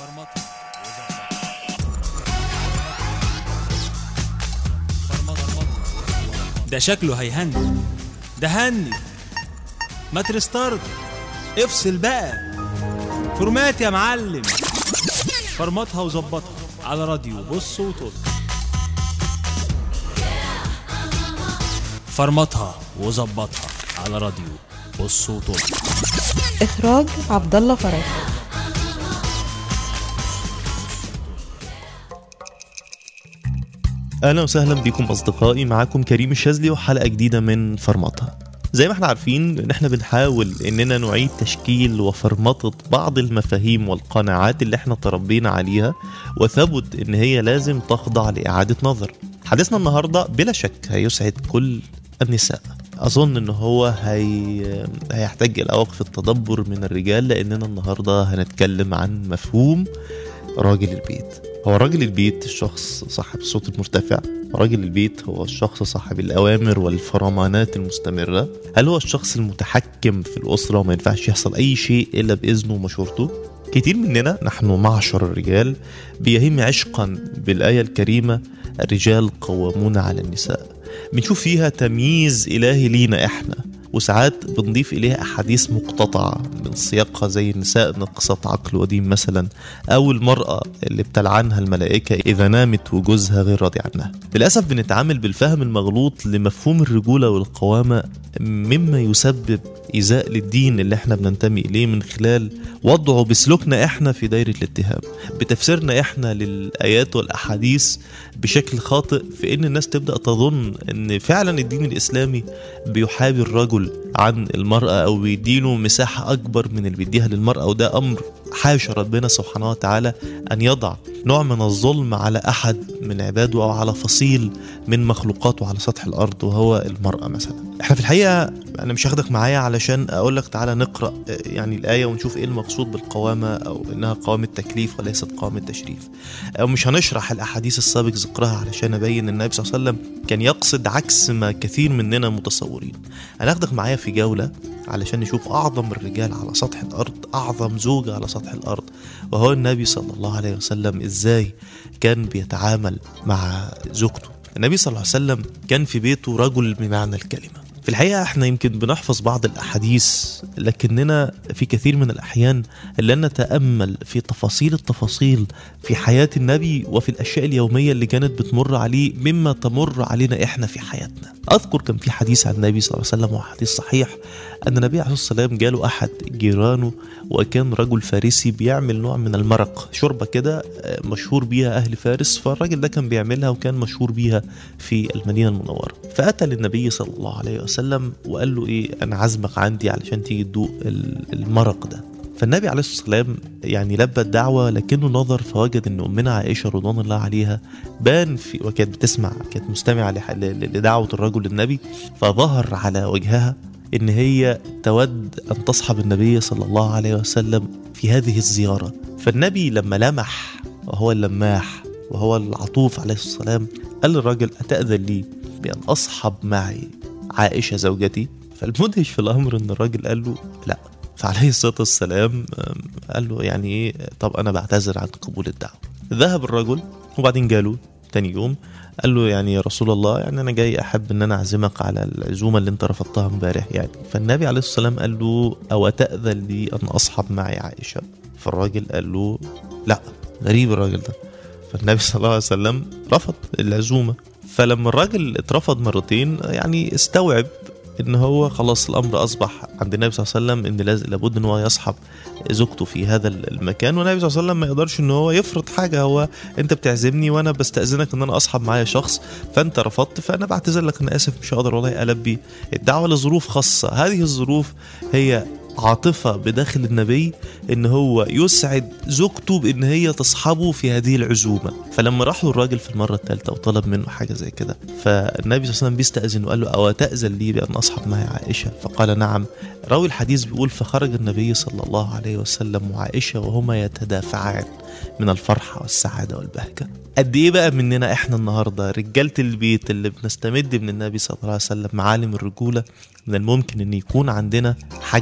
ده شكله هيهني ده هني ما ترستارت افصل بقى فورمات يا معلم فرمطها وظبطها على راديو بص وطل فرمطها وظبطها على راديو بص وطل إخراج عبد الله فرج اهلا وسهلا بكم اصدقائي معاكم كريم الشاذلي وحلقه جديده من فرمطه زي ما احنا عارفين ان احنا بنحاول اننا نعيد تشكيل وفرمطه بعض المفاهيم والقناعات اللي احنا تربينا عليها وثبت ان هي لازم تخضع لاعاده نظر حديثنا النهارده بلا شك هيسعد كل النساء اظن ان هو هي... هيحتاج الى وقف التدبر من الرجال لاننا النهارده هنتكلم عن مفهوم راجل البيت هو راجل البيت الشخص صاحب الصوت المرتفع راجل البيت هو الشخص صاحب الأوامر والفرمانات المستمرة هل هو الشخص المتحكم في الأسرة وما ينفعش يحصل أي شيء إلا بإذنه ومشورته كتير مننا نحن معشر الرجال بيهم عشقا بالآية الكريمة الرجال قوامون على النساء بنشوف فيها تمييز إلهي لينا إحنا وساعات بنضيف إليها أحاديث مقتطعة من سياقها زي النساء ناقصات عقل ودين مثلا أو المرأة اللي بتلعنها الملائكة إذا نامت وجوزها غير راضي عنها للأسف بنتعامل بالفهم المغلوط لمفهوم الرجولة والقوامة مما يسبب إيذاء للدين اللي احنا بننتمي إليه من خلال وضعه بسلوكنا احنا في دايرة الاتهام بتفسيرنا احنا للآيات والأحاديث بشكل خاطئ في إن الناس تبدأ تظن إن فعلا الدين الإسلامي بيحابي الرجل عن المرأة أو بيديله مساحة أكبر من اللي بيديها للمرأة وده أمر حاشا ربنا سبحانه وتعالى أن يضع نوع من الظلم على أحد من عباده أو على فصيل من مخلوقاته على سطح الأرض وهو المرأة مثلا احنا في الحقيقة أنا مش هاخدك معايا علشان أقول لك تعالى نقرأ يعني الآية ونشوف إيه المقصود بالقوامة أو إنها قوامة تكليف وليست قوامة تشريف أو مش هنشرح الأحاديث السابق ذكرها علشان أبين النبي صلى الله عليه وسلم كان يقصد عكس ما كثير مننا متصورين هناخدك معايا في جولة علشان نشوف أعظم الرجال على سطح الأرض أعظم زوجة على سطح الأرض وهو النبي صلى الله عليه وسلم إزاي كان بيتعامل مع زوجته النبي صلى الله عليه وسلم كان في بيته رجل بمعنى الكلمة في الحقيقة احنا يمكن بنحفظ بعض الأحاديث لكننا في كثير من الأحيان لا نتأمل في تفاصيل التفاصيل في حياة النبي وفي الأشياء اليومية اللي كانت بتمر عليه مما تمر علينا احنا في حياتنا أذكر كان في حديث عن النبي صلى الله عليه وسلم وحديث صحيح أن النبي عليه الصلاة والسلام جاله أحد جيرانه وكان رجل فارسي بيعمل نوع من المرق شوربة كده مشهور بيها أهل فارس فالراجل ده كان بيعملها وكان مشهور بيها في المدينة المنورة فأتى للنبي صلى الله عليه وسلم وقال له إيه أنا عازمك عندي علشان تيجي تدوق المرق ده فالنبي عليه الصلاة والسلام يعني لبى الدعوة لكنه نظر فوجد أن أمنا عائشة رضوان الله عليها بان في وكانت بتسمع كانت مستمعة لدعوة الرجل للنبي فظهر على وجهها ان هي تود ان تصحب النبي صلى الله عليه وسلم في هذه الزياره فالنبي لما لمح وهو اللماح وهو العطوف عليه الصلاه والسلام قال للراجل اتاذن لي بان اصحب معي عائشه زوجتي فالمدهش في الامر ان الراجل قال له لا فعليه الصلاه والسلام قال له يعني ايه طب انا بعتذر عن قبول الدعوه ذهب الرجل وبعدين جاله تاني يوم قال له يعني يا رسول الله يعني انا جاي احب ان انا اعزمك على العزومه اللي انت رفضتها امبارح يعني فالنبي عليه الصلاه والسلام قال له او تاذن لي ان اصحب معي عائشه فالراجل قال له لا غريب الراجل ده فالنبي صلى الله عليه وسلم رفض العزومه فلما الراجل اترفض مرتين يعني استوعب ان هو خلاص الامر اصبح عند النبي صلى الله عليه وسلم ان لازم لابد ان هو يصحب زوجته في هذا المكان والنبي صلى الله عليه وسلم ما يقدرش ان هو يفرض حاجه هو انت بتعزمني وانا بستاذنك ان انا اصحب معايا شخص فانت رفضت فانا بعتذر لك انا اسف مش هقدر والله البي الدعوه لظروف خاصه هذه الظروف هي عاطفة بداخل النبي ان هو يسعد زوجته بان هي تصحبه في هذه العزومة فلما راح له الراجل في المرة الثالثة وطلب منه حاجة زي كده فالنبي صلى الله عليه وسلم بيستأذن وقال له أو تأذن لي بأن أصحب معي عائشة فقال نعم راوي الحديث بيقول فخرج النبي صلى الله عليه وسلم وعائشة وهما يتدافعان من الفرحة والسعادة والبهجة قد ايه بقى مننا احنا النهارده رجاله البيت اللي بنستمد من النبي صلى الله عليه وسلم معالم الرجوله من الممكن ان يكون عندنا حاجه زي كده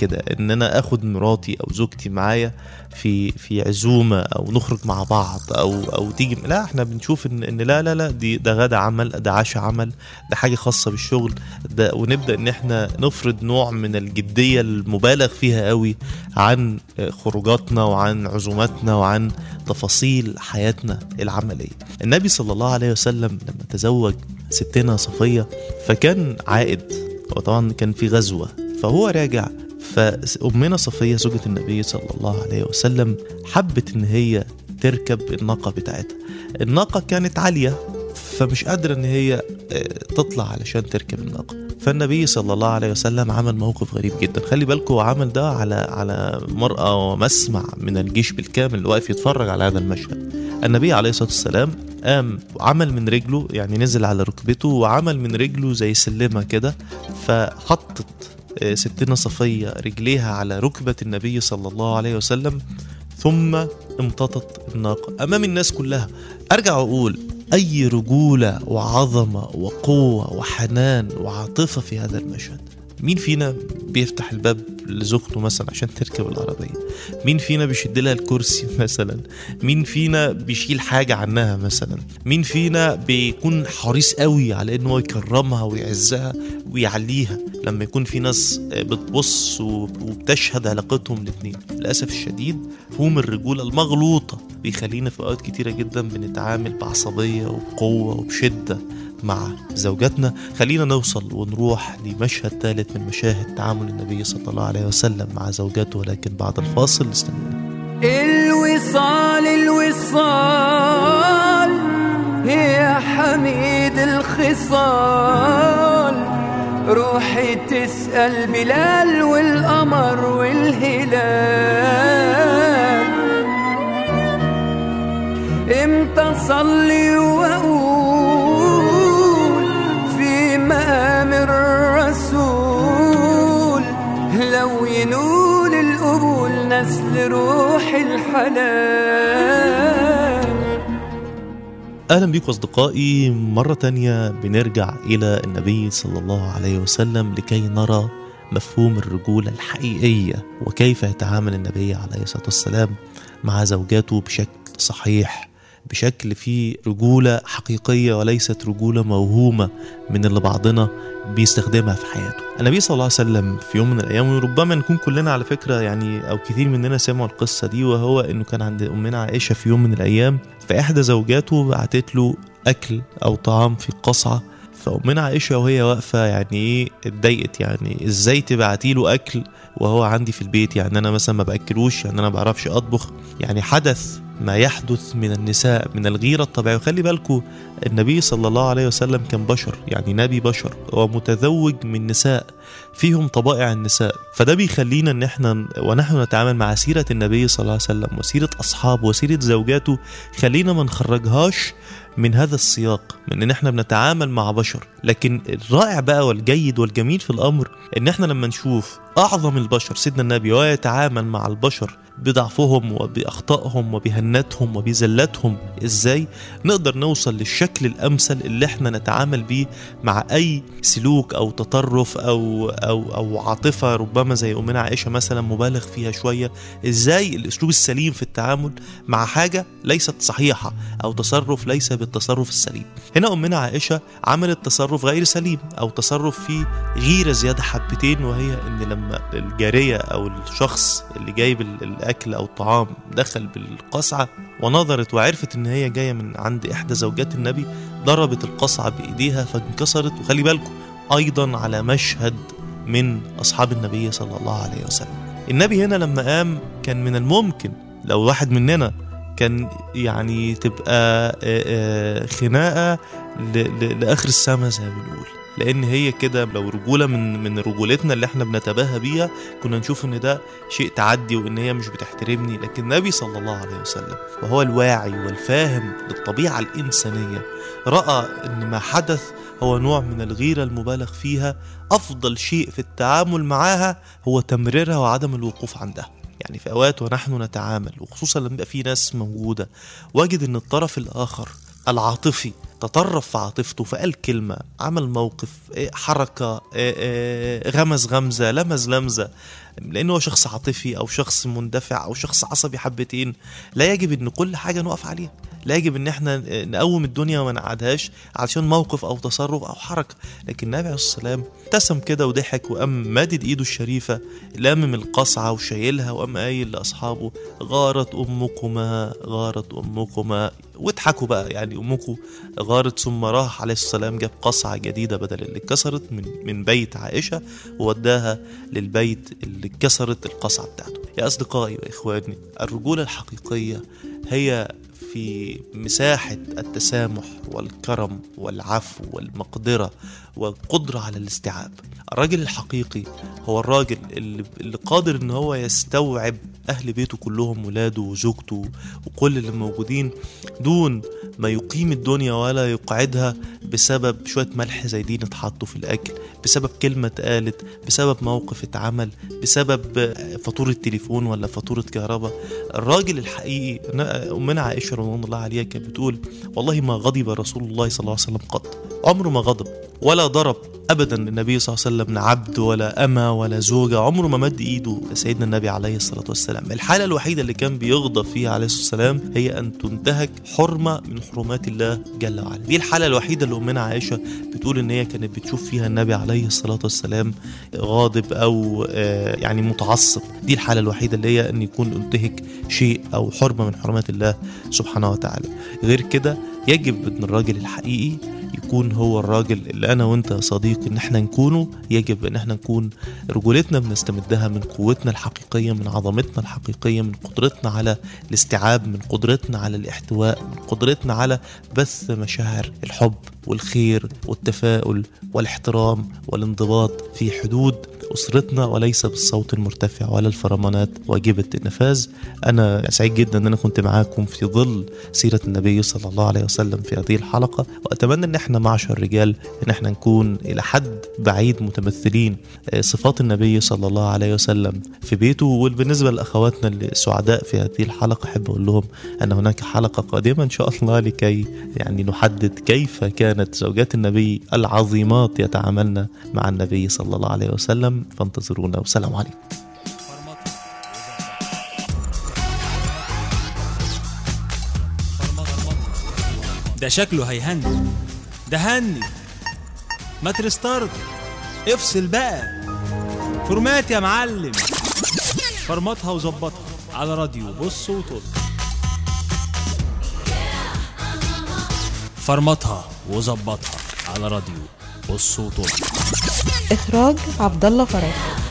كده ان انا اخد مراتي او زوجتي معايا في في عزومه او نخرج مع بعض او او تيجي لا احنا بنشوف ان ان لا لا لا دي ده غدا عمل ده عشاء عمل ده حاجه خاصه بالشغل ده ونبدا ان احنا نفرض نوع من الجديه المبالغ فيها قوي عن خروجاتنا وعن عزوماتنا وعن تفاصيل حياتنا العمليه النبي صلى الله عليه وسلم لما تزوج ستنا صفيه فكان عائد وطبعا كان في غزوه فهو راجع فأمنا صفية زوجة النبي صلى الله عليه وسلم حبت إن هي تركب الناقة بتاعتها الناقة كانت عالية فمش قادرة إن هي آه، تطلع علشان تركب الناقة فالنبي صلى الله عليه وسلم عمل موقف غريب جدا خلي بالكم هو عمل ده على على مرأة ومسمع من الجيش بالكامل اللي واقف يتفرج على هذا المشهد النبي عليه الصلاة والسلام قام عمل من رجله يعني نزل على ركبته وعمل من رجله زي سلمة كده فحطت آه، ستنا صفية رجليها على ركبة النبي صلى الله عليه وسلم ثم امتطت الناقة أمام الناس كلها أرجع أقول أي رجولة وعظمة وقوة وحنان وعاطفة في هذا المشهد مين فينا بيفتح الباب لزوجته مثلا عشان تركب العربية مين فينا بيشد لها الكرسي مثلا مين فينا بيشيل حاجة عنها مثلا مين فينا بيكون حريص قوي على انه هو يكرمها ويعزها ويعليها لما يكون في ناس بتبص وبتشهد علاقتهم الاتنين للأسف الشديد مفهوم الرجولة المغلوطة بيخلينا في أوقات كتيرة جدا بنتعامل بعصبية وبقوة وبشدة مع زوجاتنا خلينا نوصل ونروح لمشهد ثالث من مشاهد تعامل النبي صلى الله عليه وسلم مع زوجاته ولكن بعد الفاصل استنونا الوصال الوصال يا حميد الخصال روحي تسأل بلال والقمر والهلال امتى صلي واقول في مقام الرسول لو ينول القبول نسل روح الحلال أهلا بيكم أصدقائي مرة تانية بنرجع إلى النبي صلى الله عليه وسلم لكي نرى مفهوم الرجولة الحقيقية وكيف يتعامل النبي عليه الصلاة والسلام مع زوجاته بشكل صحيح بشكل فيه رجولة حقيقية وليست رجولة موهومة من اللي بعضنا بيستخدمها في حياته النبي صلى الله عليه وسلم في يوم من الأيام وربما نكون كلنا على فكرة يعني أو كثير مننا سمعوا القصة دي وهو أنه كان عند أمنا عائشة في يوم من الأيام فإحدى زوجاته بعتت له أكل أو طعام في قصعة فأمنا عائشة وهي واقفة يعني إيه اتضايقت يعني إزاي تبعتي له أكل وهو عندي في البيت يعني أنا مثلا ما بأكلوش يعني أنا ما بعرفش أطبخ يعني حدث ما يحدث من النساء من الغيرة الطبيعية وخلي بالكم النبي صلى الله عليه وسلم كان بشر يعني نبي بشر ومتزوج من نساء فيهم طبائع النساء فده بيخلينا ان احنا ونحن نتعامل مع سيرة النبي صلى الله عليه وسلم وسيرة اصحابه وسيرة زوجاته خلينا ما نخرجهاش من هذا السياق من ان احنا بنتعامل مع بشر لكن الرائع بقى والجيد والجميل في الامر ان احنا لما نشوف اعظم البشر سيدنا النبي وهو يتعامل مع البشر بضعفهم وبأخطائهم وبهنتهم وبزلاتهم ازاي نقدر نوصل للشكل الامثل اللي احنا نتعامل بيه مع اي سلوك او تطرف او او او عاطفه ربما زي امنا عائشه مثلا مبالغ فيها شويه ازاي الاسلوب السليم في التعامل مع حاجه ليست صحيحه او تصرف ليس بالتصرف السليم هنا امنا عائشه عملت تصرف غير سليم او تصرف فيه غيره زياده حبتين وهي ان لما الجاريه او الشخص اللي جايب ال- الاكل او الطعام دخل بالقصعه ونظرت وعرفت ان هي جايه من عند احدى زوجات النبي ضربت القصعه بايديها فانكسرت وخلي بالكم ايضا على مشهد من اصحاب النبي صلى الله عليه وسلم النبي هنا لما قام كان من الممكن لو واحد مننا كان يعني تبقى آه، آه، خناقه ل- ل- لاخر السما زي ما بنقول لان هي كده لو رجوله من من رجولتنا اللي احنا بنتباهى بيها كنا نشوف ان ده شيء تعدي وان هي مش بتحترمني لكن النبي صلى الله عليه وسلم وهو الواعي والفاهم للطبيعه الانسانيه راى ان ما حدث هو نوع من الغيره المبالغ فيها افضل شيء في التعامل معاها هو تمريرها وعدم الوقوف عندها يعني في اوقات ونحن نتعامل وخصوصا لما يبقى في ناس موجوده واجد ان الطرف الاخر العاطفي تطرف في عاطفته فقال كلمة عمل موقف إيه، حركة إيه، إيه، غمز غمزة لمز لمزة لانه هو شخص عاطفي او شخص مندفع او شخص عصبي حبتين لا يجب ان كل حاجه نقف عليها لا يجب ان احنا نقوم الدنيا وما نقعدهاش علشان موقف او تصرف او حركه لكن النبي عليه الصلاه والسلام ابتسم كده وضحك وقام مادد ايده الشريفه لامم القصعه وشايلها وقام قايل لاصحابه غارت امكما غارت امكما واضحكوا بقى يعني امكم غارت ثم راح عليه السلام جاب قصعه جديده بدل اللي اتكسرت من من بيت عائشه ووداها للبيت اللي اتكسرت القصعه بتاعته يا اصدقائي واخواني الرجوله الحقيقيه هي في مساحة التسامح والكرم والعفو والمقدرة والقدرة على الاستيعاب الراجل الحقيقي هو الراجل اللي, اللي قادر ان هو يستوعب اهل بيته كلهم ولاده وزوجته وكل اللي موجودين دون ما يقيم الدنيا ولا يقعدها بسبب شوية ملح زايدين اتحطوا في الاكل بسبب كلمة اتقالت بسبب موقف اتعمل بسبب فاتورة تليفون ولا فاتورة كهرباء الراجل الحقيقي امنا عائشة رضوان الله عليها كانت بتقول والله ما غضب رسول الله صلى الله عليه وسلم قط عمره ما غضب ولا ضرب ابدا النبي صلى الله عليه وسلم لا عبد ولا اما ولا زوجه عمره ما مد ايده لسيدنا النبي عليه الصلاه والسلام الحاله الوحيده اللي كان بيغضب فيها عليه الصلاه والسلام هي ان تنتهك حرمه من حرمات الله جل وعلا دي الحاله الوحيده اللي امنا عائشه بتقول ان هي كانت بتشوف فيها النبي عليه الصلاه والسلام غاضب او آه يعني متعصب دي الحاله الوحيده اللي هي ان يكون انتهك شيء او حرمه من حرمات الله سبحانه وتعالى غير كده يجب ان الراجل الحقيقي يكون هو الراجل اللي انا وانت يا صديق ان احنا نكونه يجب ان احنا نكون رجولتنا بنستمدها من قوتنا الحقيقيه من عظمتنا الحقيقيه من قدرتنا على الاستيعاب من قدرتنا على الاحتواء من قدرتنا على بث مشاعر الحب والخير والتفاؤل والاحترام والانضباط في حدود أسرتنا وليس بالصوت المرتفع ولا الفرمانات واجبة النفاذ أنا سعيد جدا أن أنا كنت معاكم في ظل سيرة النبي صلى الله عليه وسلم في هذه الحلقة وأتمنى أن احنا معشر الرجال أن احنا نكون إلى حد بعيد متمثلين صفات النبي صلى الله عليه وسلم في بيته وبالنسبة لأخواتنا السعداء في هذه الحلقة أحب أقول لهم أن هناك حلقة قادمة إن شاء الله لكي يعني نحدد كيف كانت زوجات النبي العظيمات يتعاملن مع النبي صلى الله عليه وسلم فانتظرونا والسلام عليكم ده شكله هيهني ده هني ما ترستارت افصل بقى فورمات يا معلم فرمطها وظبطها على راديو بص وطل فرمطها وظبطها على راديو بص وطل إخراج عبد الله فرج